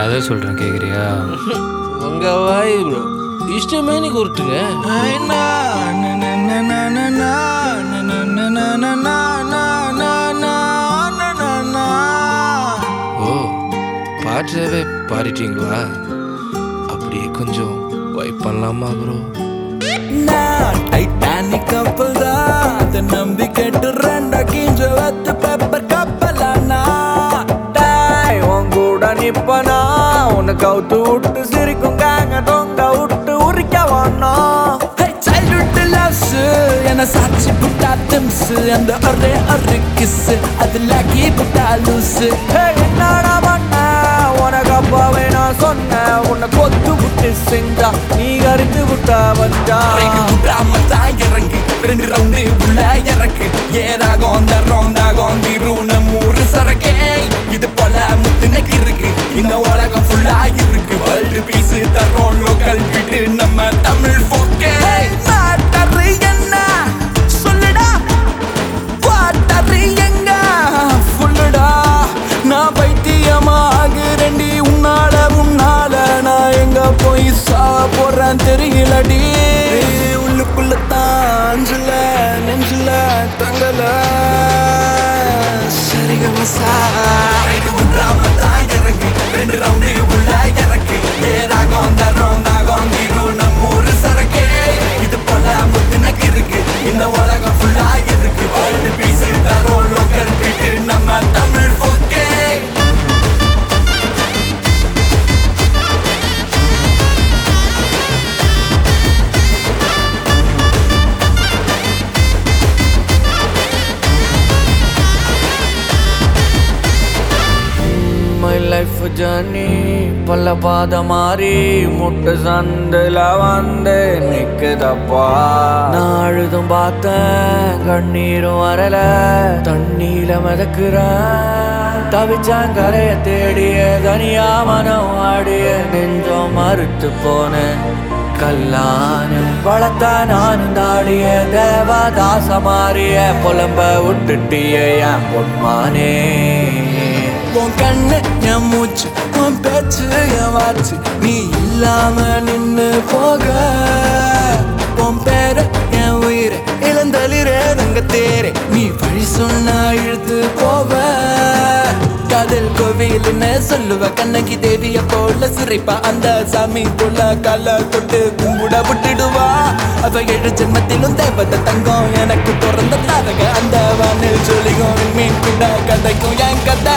கதை சொல்கிறேன் கேட்குறியா உங்க வாய் ப்ரோ இஷ்டமேனி கொடுத்துங்க ஓ பாட்டவே பாடிட்டீங்களா அப்படியே கொஞ்சம் வைப் பண்ணலாமா ப்ரோ நான் டைட்டானிக் கப்பல் தான் அதை நம்பி கேட்டு ரெண்டா கிஞ்ச வத்து பேப்பர் கப்பலானா டாய் உன் கூட நிப்பனா உன்னை கவுத்து விட்டு சிரிக்கும் காங்க தொங்க விட்டு உரிக்க வேணும் சைல்ட்ஹுட் லவ்ஸ் என்ன சாட்சி புட்டா திம்ஸ் அந்த ஒரே ஒரு கிஸ் அதுல கீ புட்டா லூஸ் என்னடா பண்ண உனக்கு அப்பாவே நான் சொன்னேன் உன்னை கொத்து விட்டு செஞ்சா நீ கறிந்து விட்டா வந்தா விடாமத்தான் இறங்கு ரெண்டு ரவுண்டு உள்ள இறக்கு ஏதாகும் அந்த ரவுண்டாகும் திருவுன மூறு சரக்கே இது போல முத்துனக்கு இருக்கு இந்த உலகம் ஃபுல்லா இருக்கு வேர்ல்டு பீஸ் தரோம் லோக்கல் விட்டு நம்ம தமிழ் போக்கே மாட்டரு என்ன சொல்லுடா வாட்டரு எங்க ஃபுல்லுடா நான் பைத்தியமாகிறேன்டி உன்னால உன்னால நான் எங்க போய் சா போறேன் தெரியலடி உள்ளுக்குள்ள தாஞ்சல நெஞ்சில தங்கல சரிகமசா விடாமத்தான் இறங்கு ரெண்டு ரவுண்டு உள்ள இறக்கு ஏதாகும் அந்த ரவுண்டாகும் திருவுன மூறு சரக்கே இது போல முத்துனக்கு இருக்கு இந்த உலகம் ஃபுல்லா இருக்கு வேர்ல்டு பீஸ் தரோம் லோக்கல் விட்டு நம்ம தமிழ் போக்கே மை லைஃப் ஜர்னி பல பாத மாறி முட்டு சந்தில வந்து நிக்குதப்பா நான் அழுதும் பார்த்தேன் கண்ணீரும் வரல தண்ணீல மிதக்குறேன் தவிச்சான் கரைய தேடிய தனியா மனம் ஆடிய நெஞ்சம் மறுத்து போனேன் கல்லான வளர்த்தா நானும் தாடிய தேவதாச மாறிய புலம்ப விட்டுட்டிய என் பொன்மானே உன் கண்ணு என் மூச்சு உன் பேச்சு என் வாச்சு நீ இல்லாம நின்னு போக உன் பேர என் உயிர் இளந்தளிரே தங்க தேரே நீ வழி சொன்னா இழுத்து போவ காதல் கோவில்னு சொல்லுவ கண்ணகி தேவிய போல சிரிப்பா அந்த சாமி போல கால தொட்டு கும்பிட விட்டுடுவா அவ ஏழு ஜென்மத்திலும் தேவத தங்கம் எனக்கு பிறந்த தாரக அந்த வானில் ஜொலிகும் மீன் கூட கதைக்கும் என் கதை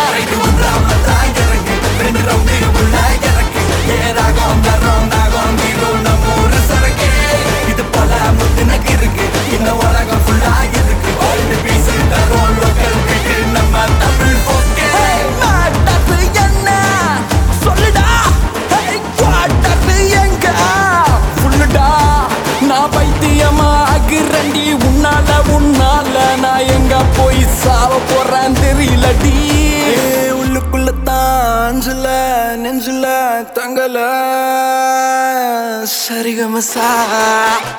ரெண்டு ரவுண்டு உள்ள இறக்கு ஏதாகும் அந்த ரவுண்டாகும் திருவுன மூறு சரக்கே இது போல முத்துனக்கு இருக்கு இந்த உலகம் ஃபுல்லா இருக்கு வேர்ல்டு பீஸ் தரோம் லோக்கல் விட்டு நம்ம தமிழ் போக்கே மாட்டது என்ன சொல்லுடா Hey, குவாட்டரு எங்க ஃபுல்லுடா நான் பைத்தியமா ஆகிறண்டி உன்னால உன்னால நான் எங்க போய் சாவ போறேன் தெரியலடி உள்ளுக்குள்ள தாஞ்சல நெஞ்சில தங்கல சரிகமசா